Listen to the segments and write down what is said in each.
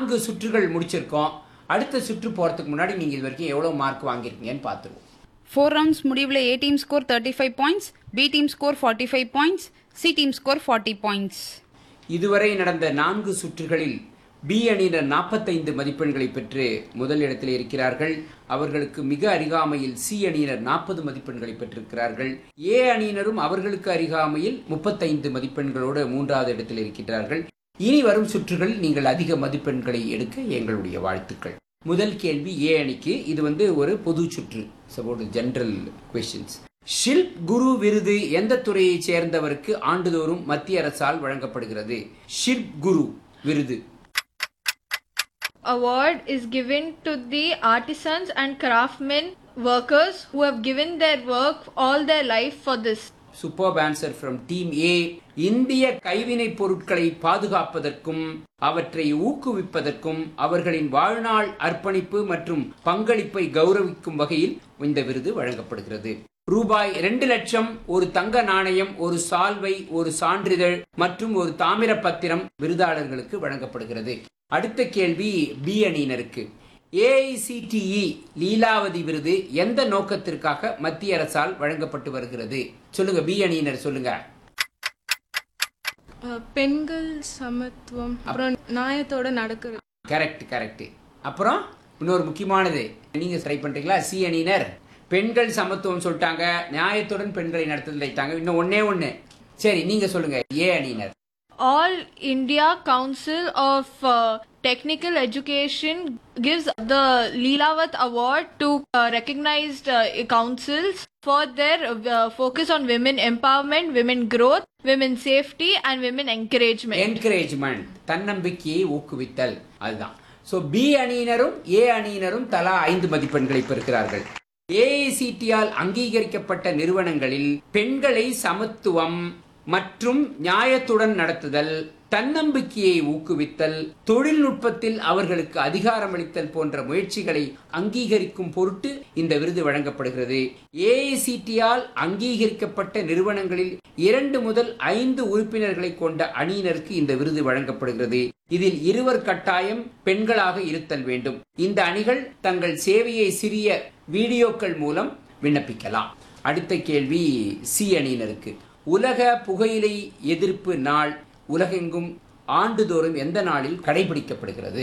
நான்கு சுற்றுகள் முடிச்சிருக்கோம் அடுத்த சுற்று போறதுக்கு முன்னாடி நீங்க இது வரைக்கும் எவ்வளவு மார்க் வாங்கியிருக்கீங்கன்னு பார்த்துருவோம் ஃபோர் ரவுண்ட்ஸ் முடிவில் A team score thirty five points B team score forty five points C team score forty points இதுவரை நடந்த நான்கு சுற்றுகளில் பி அணியினர் நாற்பத்தைந்து மதிப்பெண்களை பெற்று முதல் இடத்தில் இருக்கிறார்கள் அவர்களுக்கு மிக அருகாமையில் சி அணியினர் நாற்பது மதிப்பெண்களை பெற்றிருக்கிறார்கள் ஏ அணியினரும் அவர்களுக்கு அருகாமையில் முப்பத்தைந்து மதிப்பெண்களோடு மூன்றாவது இடத்தில் இருக்கிறார்கள் இனி வரும் சுற்றுகளில் நீங்கள் அதிக மதிப்பெண்களை எடுக்க எங்களுடைய வாழ்த்துக்கள் முதல் கேள்வி ஏ அணிக்கு இது வந்து ஒரு பொது சுற்று ஜெனரல் கொஸ்டின்ஸ் ஷில்ப் குரு விருது எந்த துறையைச் சேர்ந்தவருக்கு ஆண்டுதோறும் மத்திய அரசால் வழங்கப்படுகிறது ஷில்ப் குரு விருது award is given to the artisans and craftsmen workers who have given their work all their life for this. Super answer from team A இந்திய கைவினைப் பொருட்களை பாதுகாப்பதற்கும் அவற்றை ஊக்குவிப்பதற்கும் அவர்களின் வாழ்நாள் அர்ப்பணிப்பு மற்றும் பங்களிப்பை கௌரவிக்கும் வகையில் இந்த விருது வழங்கப்படுகிறது ரூபாய் இரண்டு லட்சம் ஒரு தங்க நாணயம் ஒரு சால்வை ஒரு சான்றிதழ் மற்றும் ஒரு தாமிர பத்திரம் விருதாளர்களுக்கு வழங்கப்படுகிறது அடுத்த கேள்வி பி அணியினருக்கு ஏஐசிடிஇ லீலாவதி விருது எந்த நோக்கத்திற்காக மத்திய அரசால் வழங்கப்பட்டு வருகிறது சொல்லுங்க பி அணியினர் சொல்லுங்க அஹ், பெண்கள் சமத்துவம் அப்புறம் நியாயத்தோட நடக்கிறது கரெக்ட் கரெக்ட் அப்புறம் இன்னொரு முக்கியமானது நீங்க ட்ரை பண்றீங்களா சி அணியினர் பெண்கள் சமத்துவம் சொல்லிட்டாங்க நியாயத்துடன் பெண்களை நடத்துட்டாங்க இன்னும் ஒன்னே ஒண்ணு சரி நீங்க சொல்லுங்க ஏ அணியினர் All India Council of uh, Technical Education gives the Leelavat Award to uh, recognized uh, councils for their uh, focus on women empowerment, women growth, women safety, and women encouragement. Encouragement தன்னம்பிக்கையை ஊக்குவித்தல் அதுதான் so B அணியினரும் ஏ அணியினரும் தலா ஐந்து மதிப்பெண்களை பெறுகிறார்கள் ஏஐசிடியால் அங்கீகரிக்கப்பட்ட நிறுவனங்களில் பெண்களை சமத்துவம் மற்றும் நியாயத்துடன் நடத்துதல் தன்னம்பிக்கையை ஊக்குவித்தல் தொழில்நுட்பத்தில் அவர்களுக்கு அதிகாரமளித்தல் போன்ற முயற்சிகளை அங்கீகரிக்கும் பொருட்டு இந்த விருது வழங்கப்படுகிறது ஏஐசிடியால் அங்கீகரிக்கப்பட்ட நிறுவனங்களில் இரண்டு முதல் ஐந்து உறுப்பினர்களை கொண்ட அணியினருக்கு இந்த விருது வழங்கப்படுகிறது இதில் இருவர் கட்டாயம் பெண்களாக இருத்தல் வேண்டும் இந்த அணிகள் தங்கள் சேவையை சிறிய வீடியோக்கள் மூலம் விண்ணப்பிக்கலாம் அடுத்த கேள்வி சி அணியினருக்கு உலக புகையிலை எதிர்ப்பு நாள் உலகெங்கும் ஆண்டுதோறும் எந்த நாளில் கடைபிடிக்கப்படுகிறது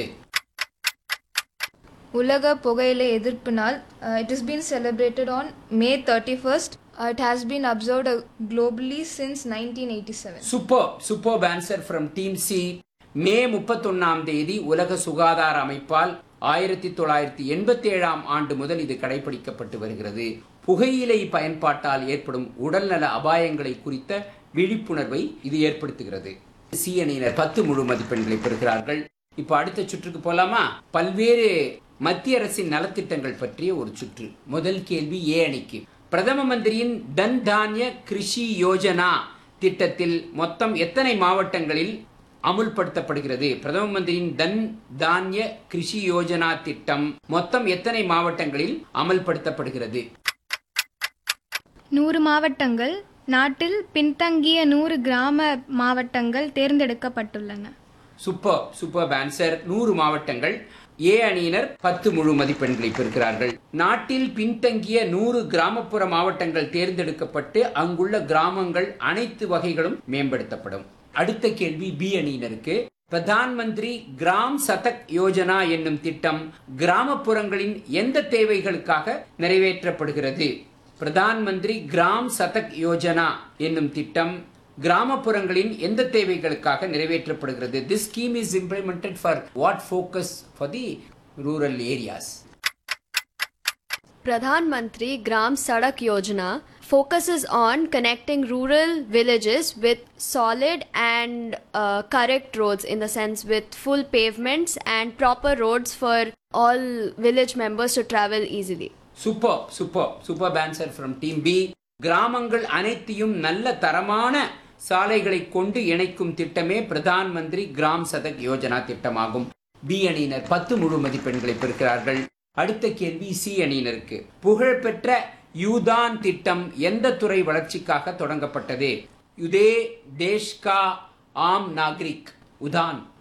உலக புகையிலை எதிர்ப்பு நாள் it is been celebrated on May thirty first it has been observed globally since nineteen eighty seven super super answer from team C மே முப்பத்தொன்னாம் தேதி உலக சுகாதார அமைப்பால் ஆயிரத்தி தொள்ளாயிரத்தி எண்பத்தி ஏழாம் ஆண்டு முதல் இது கடைபிடிக்கப்பட்டு வருகிறது புகையிலை பயன்பாட்டால் ஏற்படும் உடல்நல அபாயங்களை குறித்த விழிப்புணர்வை இது ஏற்படுத்துகிறது சி அணியினர் பத்து முழு மதிப்பெண்களை பெறுகிறார்கள் இப்போ அடுத்த சுற்றுக்கு போலாமா பல்வேறு மத்திய அரசின் நலத்திட்டங்கள் பற்றிய ஒரு சுற்று முதல் கேள்வி ஏ அணிக்கு பிரதம மந்திரியின் தன் தானிய கிருஷி யோஜனா திட்டத்தில் மொத்தம் எத்தனை மாவட்டங்களில் அமுல்படுத்தப்படுகிறது பிரதம மந்திரியின் தன் தானிய கிருஷி யோஜனா திட்டம் மொத்தம் எத்தனை மாவட்டங்களில் அமல்படுத்தப்படுகிறது நூறு மாவட்டங்கள் நாட்டில் பின்தங்கிய நூறு கிராம மாவட்டங்கள் தேர்ந்தெடுக்கப்பட்டுள்ளன சூப்பர் சூப்பர் ஆன்சர் நூறு மாவட்டங்கள் ஏ அணியினர் பத்து முழு மதிப்பெண்களை பெறுகிறார்கள் நாட்டில் பின்தங்கிய நூறு கிராமப்புற மாவட்டங்கள் தேர்ந்தெடுக்கப்பட்டு அங்குள்ள கிராமங்கள் அனைத்து வகைகளும் மேம்படுத்தப்படும் அடுத்த கேள்வி பி அணியினருக்கு பிரதான் மந்திரி கிராம் சதக் யோஜனா என்னும் திட்டம் கிராமப்புறங்களின் எந்த தேவைகளுக்காக நிறைவேற்றப்படுகிறது பிரதான் மந்திரி கிராம் சதக் யோஜனா என்னும் திட்டம் கிராமப்புறங்களின் எந்த தேவைகளுக்காக நிறைவேற்றப்படுகிறது this scheme is implemented for what focus for the rural areas Pradhan Mantri Gram Sadak Yojana focuses on connecting rural villages with solid and uh, correct roads in the sense with full pavements and proper roads for all village members to travel easily. Super super super answer from team B கிராமங்கள் அனைத்தையும் நல்ல தரமான சாலைகளை கொண்டு இணைக்கும் திட்டமே பிரதான் மந்திரி gram சதக் Yojana திட்டமாகும் பி அணியினர் பத்து முழு மதிப்பெண்களை பெறுகிறார்கள் அடுத்த கேள்வி சி அணியினருக்கு புகழ்பெற்ற யூதான் திட்டம் எந்த துறை வளர்ச்சிக்காக தொடங்கப்பட்டது யுதே தேஷ்கா ஆம் நாகரிக் உதான்